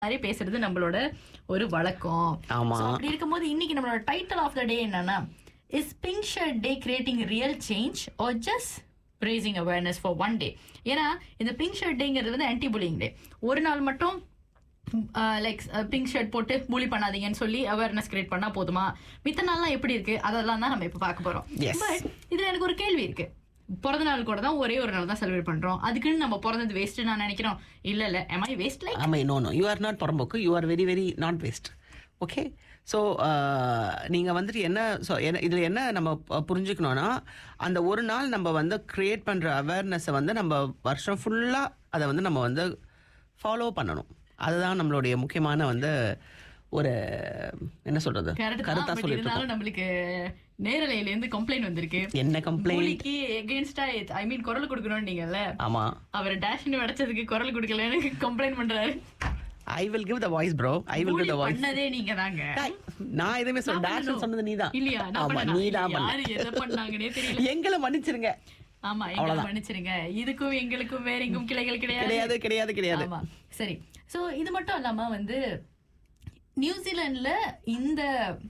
மாதிரி பேசுறது நம்மளோட ஒரு வழக்கம் ஆமா. So, அப்படி இருக்கும்போது இன்னைக்கு நம்மளோட டைட்டில் ஆஃப் த டே என்னன்னா is pink shirt day creating real change are just racing awareness for one day ஏன்னா இந்த பிங்க் ஷர்ட் டேங்கிறது வந்து ஆன்டி புலிங் டே ஒரு நாள் மட்டும் லைக் பிங்க் ஷர்ட் போட்டு புலி பண்ணாதீங்கன்னு சொல்லி அவேர்னஸ் கிரியேட் பண்ணா போதுமா மித்த நாள்லாம் எப்படி இருக்கு அதெல்லாம் தான் நம்ம இப்ப பார்க்க போறோம் Yes. பட் இதுல எனக்கு ஒரு கேள்வி இருக்கு பிறந்த நாள் கூட தான் ஒரே ஒரு நாள் தான் செலிப்ரேட் பண்றோம் அதுக்குன்னு நம்ம பிறந்தது வேஸ்ட் நான் நினைக்கிறோம் இல்ல இல்ல am I வேஸ்ட் லைக் ஆமாம் no no you are not புறம்போக்கு you are very very not waste okay so நீங்கள் வந்துட்டு என்ன ஸோ என்ன இதில் என்ன நம்ம ப- புரிஞ்சுக்கணும்னா அந்த ஒரு நாள் நம்ம வந்து க்ரியேட் பண்ணுற அவேர்னஸை வந்து நம்ம வருஷம் ஃபுல்லாக அதை வந்து நம்ம வந்து ஃபாலோ பண்ணணும் அதுதான் நம்மளுடைய முக்கியமான வந்து ஒரு என்ன சொல்றது கரெக்ட் கருத்தா தான் பட் சொல்லிட்டு இருக்கோம் இருந்தாலும் நம்மளுக்கு நேரலையில இருந்து கம்ப்ளைண்ட் வந்திருக்கு என்ன கம்ப்ளைண்ட் புலிக்கு எகெயின்ஸ்டா ஐ மீன் குரல் கொடுக்கணும் நீங்கல்ல ஆமா அவர் டேஷ்னு வெடைச்சதுக்கு குரல் கொடுக்கலன்னு கம்ப்ளைண்ட் பண்றாரு I will give the voice bro I will bully give the voice பண்ணதே நீங்க தாங்க நான் எதுவுமே சொல்ல நான் டேஷ் பண்ணணும். சொன்னது நீதான் இல்லையா நான் ஆமா பண்ணனா? நீதான் யாரு பண்ண எதை பண்ணாங்கன்னே தெரியல எங்களை மன்னிச்சிருங்க ஆமா எங்களை மன்னிச்சிருங்க இதுக்கும் எங்களுக்கும் வேற எங்கும் கிளைகள் கிடையாது கிடையாது கிடையாது கிடையாது ஆமா சரி சோ இது மட்டும் இல்லாம வந்து நியூசிலாந்துல இந்த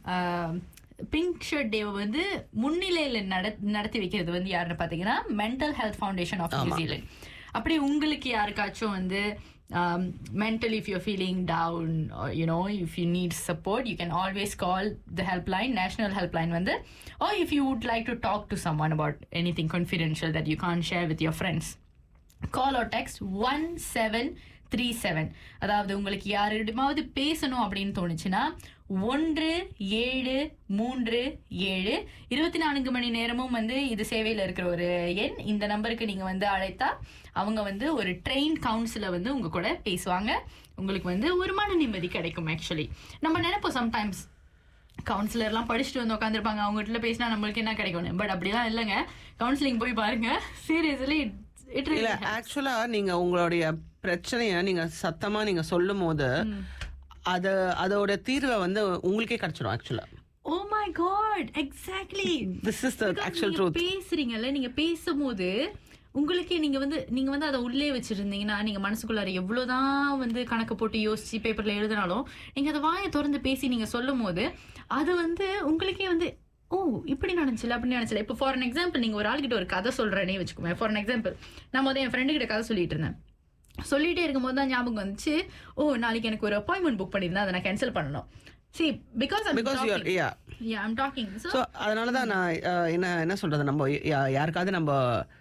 பிங்க் ஷர்ட் டே வந்து முன்னிலையில நட- நடத்தி வைக்கிறது வந்து யாருன்னு பாத்தீங்கன்னா mental health foundation of New Zealand அப்படி உங்களுக்கு யாருக்காச்சும் வந்து mental if your feeling down you know if you need support you can always call the helpline national helpline வந்து or if you would like to talk to someone about anything confidential that you can't share with your friends call or text one seven three seven அதாவது உங்களுக்கு யாரிடமாவது பேசணும் அப்படின்னு தோணுச்சுன்னா ஒன்று ஏழு மூன்று ஏழு இருபத்தி நான்கு மணி நேரமும் வந்து இது சேவையில் இருக்கிற ஒரு எண் இந்த நம்பருக்கு நீங்க வந்து அழைத்தா அவங்க வந்து ஒரு ட்ரெயின் கவுன்சில வந்து உங்க கூட பேசுவாங்க உங்களுக்கு வந்து ஒரு மன நிம்மதி கிடைக்கும் ஆக்சுவலி நம்ம நினைப்போம் சம்டைம்ஸ் கவுன்சிலர்லாம் படிச்சுட்டு வந்து உட்காந்துருப்பாங்க அவங்ககிட்ட பேசினா நம்மளுக்கு என்ன கிடைக்கும் பட் அப்படிலாம் இல்லைங்க கவுன்சிலிங் போய் பாருங்க சீரியஸ்லி இட் இல்ல ஆக்சுவலா நீங்க உங்களுடைய பிரச்சனைய நீங்க சத்தமா நீங்க சொல்லும் போது அது அதோட தீர்வை வந்து உங்களுக்கே கிடைச்சிடும் ஆக்சுவலா oh my god exactly this is the actual truth பேசுறீங்கல்ல நீங்க பேசும்போது உங்களுக்கே நீங்க வந்து நீங்க வந்து அதை உள்ளே வச்சிருந்தீங்கன்னா நீங்க மனசுக்குள்ளார எவ்வளவுதான் வந்து கணக்கு போட்டு யோசிச்சு பேப்பர்ல எழுதினாலும் நீங்க அதை வாயை திறந்து பேசி நீங்க சொல்லும் போது அது வந்து உங்களுக்கே வந்து ஓ இப்படி நடந்துச்சுல அப்படி நடந்துச்சுல இப்போ ஃபார் எக்ஸாம்பிள் நீங்க ஒரு ஆள்கிட்ட ஒரு கதை சொல்றேனே வச்சுக்கோங்க ஃபார் எக்ஸாம்பிள் நான் முதல் என் ஃப்ரெண்டு கிட்ட கதை சொல்லிட்டு இருந்தேன் சொல்லிட்டே இருக்கும்போது தான் ஞாபகம் வந்துச்சு ஓ நாளைக்கு எனக்கு ஒரு அப்பாயின்மெண்ட் புக் பண்ணியிருந்தேன் அதை நான் கேன்சல் பண்ணணும் சி because because you yeah yeah I'm talking so so அதனால தான் நான் அஹ், என்ன என்ன சொல்றது நம்ம யா- யாருக்காவது நம்ம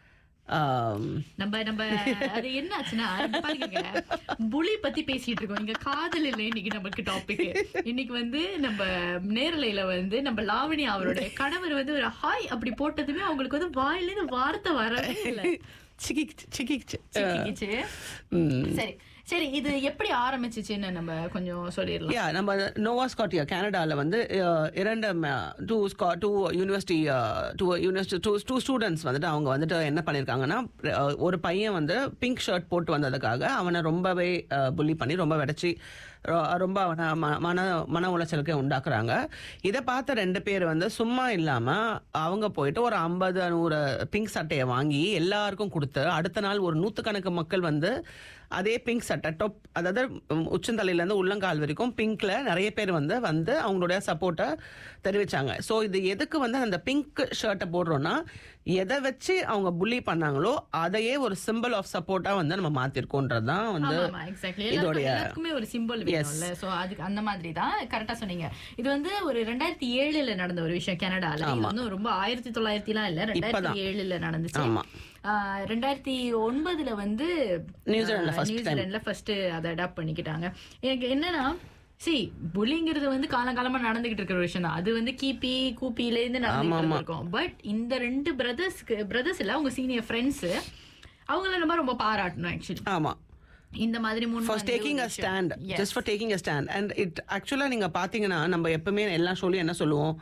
ஆம், நம்ம நம்ம அது என்ன ஆச்சுன்னா பாருங்க புலி பத்தி பேசிட்டு இருக்கோம் இங்க காதல் இல்லை இன்னைக்கு நமக்கு டாபிக் இன்னைக்கு வந்து நம்ம நேரலையில வந்து நம்ம லாவணி அவரோட கணவர் வந்து ஒரு ஹாய் அப்படி போட்டதுமே அவங்களுக்கு வந்து வாயில இருந்து வார்த்தை வரவே இல்லை சிக்கிக்கிச்சு சிக்கிக்கிச்சு சிக்கிக்கிச்சு. ம். சரி சரி இது எப்படி ஆரம்பிச்சுச்சுன்னு நம்ம கொஞ்சம் சொல்லிடலாம் யா நம்ம நோவா ஸ்காட்டியா கனடால வந்து அஹ், இரண்டு டூ ஸ்கா two university two university two two students வந்துட்டு அவங்க வந்துட்டு என்ன பண்ணியிருக்காங்கன்னா அஹ், ஒரு பையன் வந்து பிங்க் ஷர்ட் போட்டு வந்ததுக்காக அவனை ரொம்பவே புள்ளி பண்ணி ரொம்ப வெடைச்சி ரொ- ரொம்ப அவனை ம- மன மன உளைச்சலுக்கு உண்டாக்குறாங்க இதை பார்த்த ரெண்டு பேர் வந்து சும்மா இல்லாம அவங்க போயிட்டு ஒரு ஐம்பது நூறு பிங்க் சட்டையை வாங்கி எல்லாருக்கும் கொடுத்து அடுத்த நாள் ஒரு நூற்றுக்கணக்கு மக்கள் வந்து அதே பிங்க் சட்டை டொப் அதாவது உம், உச்சந்தலையில இருந்து உள்ளங்கால் வரைக்கும் பிங்க்ல நிறைய பேர் வந்து வந்து அவங்களுடைய சப்போர்ட்டை தெரிவிச்சாங்க ஸோ இது எதுக்கு வந்து அந்த பிங்க் ஷர்ட்டை போடுறோம்னா எதை வச்சு அவங்க புள்ளி பண்ணாங்களோ அதையே ஒரு சிம்பிள் ஆஃப் சப்போர்ட்டா வந்து நம்ம மாத்திருக்கோன்றது தான் வந்து ஆமா, ஆமா, exactly. எல்லாருக்கும் இதோடைய எல்லாருக்குமே ஒரு சிம்பிள் வேணும்ல சோ அதுக்கு அந்த மாதிரி தான் கரெக்டா சொன்னீங்க இது வந்து ஒரு ரெண்டாயிரத்தி ஏழுல நடந்த ஒரு விஷயம் கனடால இது வந்து ரொம்ப ஆயிரத்தி தொள்ளாயிரத்தி எல்லாம் இல்ல ரெண்டாயிரத்தி ஏழுல நடந்துச்சு ஆமா. ஆஹ் ரெண்டாயிரத்தி ஒன்பதுல வந்து நியூசிலாந்துல first time. நியூசிலாந்துல ஃபர்ஸ்ட் அதை அடாப்ட் பண்ணிக்கிட்டாங்க எனக்கு என்னன்னா சி புலிங்கிறது வந்து காலங்காலமா நடந்துகிட்டு இருக்கிற ஒரு விஷயம் தான் அது வந்து கிபி கூப்பில இருந்து நடந்துகிட்டு இருக்கும் பட் இந்த ரெண்டு பிரதர்ஸ்க்கு பிரதர்ஸ் இல்ல அவங்க சீனியர் ஃப்ரெண்ட்ஸ் அவங்கள நம்ம ரொம்ப பாராட்டணும் ஆக்சுவலி ஆமா இந்த மாதிரி முன் ஃபார் வந்து டேக்கிங் ஒரு அ விஷயம். Stand Yes. Just for taking a stand and it ஆக்சுவலாக நீங்கள் பார்த்தீங்கன்னா நம்ம எப்பவுமே எல்லா ஷோலையும் என்ன சொல்லுவோம்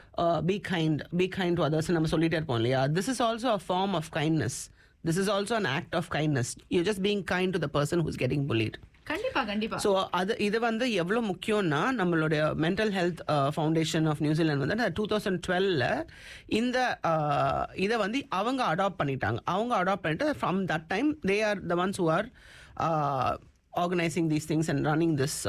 be kind be kind to others நம்ம சொல்லிட்டே இருப்போம் இல்லையா this is also a form of kindness this is also an act of kindness you just being kind to the person who's getting bullied கண்டிப்பா கண்டிப்பா ஸோ அது இது வந்து எவ்வளோ முக்கியம்னா நம்மளுடைய mental health foundation of New Zealand வந்து டூ தௌசண்ட் டுவெல்ல இந்த uh, இதை வந்து அவங்க அடாப்ட் பண்ணிட்டாங்க அவங்க அடாப்ட் பண்ணிட்டு from that time they are the ones who are organizing these things and running this